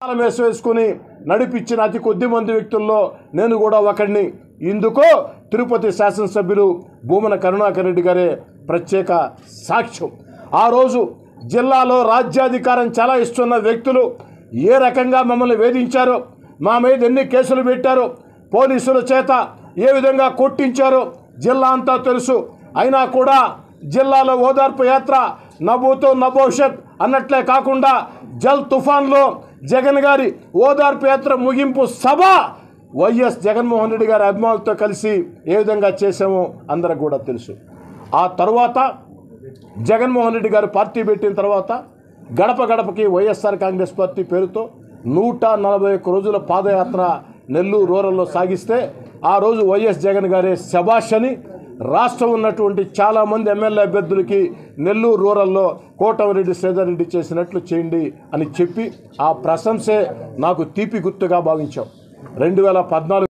తాళం వేసి వేసుకుని నడిపించిన అతి కొద్ది మంది వ్యక్తుల్లో నేను కూడా ఒకడిని ఇందుకు తిరుపతి శాసనసభ్యులు భూమన కరుణాకర్ రెడ్డి గారే ప్రత్యేక సాక్ష్యం ఆ రోజు జిల్లాలో రాజ్యాధికారం చాలా ఇస్తున్న వ్యక్తులు ఏ రకంగా మమ్మల్ని వేధించారో మా మీద ఎన్ని కేసులు పెట్టారో పోలీసుల చేత ఏ విధంగా కొట్టించారో జిల్లా అంతా తెలుసు అయినా కూడా జిల్లాలో ఓదార్పు యాత్ర నవ్వుతో నభవిష్యత్ అన్నట్లే కాకుండా జల్ తుఫాన్లో జగన్ గారి ఓదార్పు యాత్ర ముగింపు సభ వైఎస్ జగన్మోహన్ రెడ్డి గారి అభిమానులతో కలిసి ఏ విధంగా చేశామో అందరికి కూడా తెలుసు ఆ తర్వాత జగన్మోహన్ రెడ్డి గారు పార్టీ పెట్టిన తర్వాత గడప గడపకి వైఎస్ఆర్ కాంగ్రెస్ పార్టీ పేరుతో నూట నలభై ఒక్క రోజుల పాదయాత్ర నెల్లూరు రూరల్లో సాగిస్తే ఆ రోజు వైఎస్ జగన్ గారే శబాష్ అని రాష్ట్రం ఉన్నటువంటి చాలామంది ఎమ్మెల్యే అభ్యర్థులకి నెల్లూరు రూరల్లో కోటమిరెడ్డి శ్రీధర్ రెడ్డి చేసినట్లు చేయండి అని చెప్పి ఆ ప్రశంసే నాకు తీపి గుర్తుగా భావించాం రెండు వేల పద్నాలుగు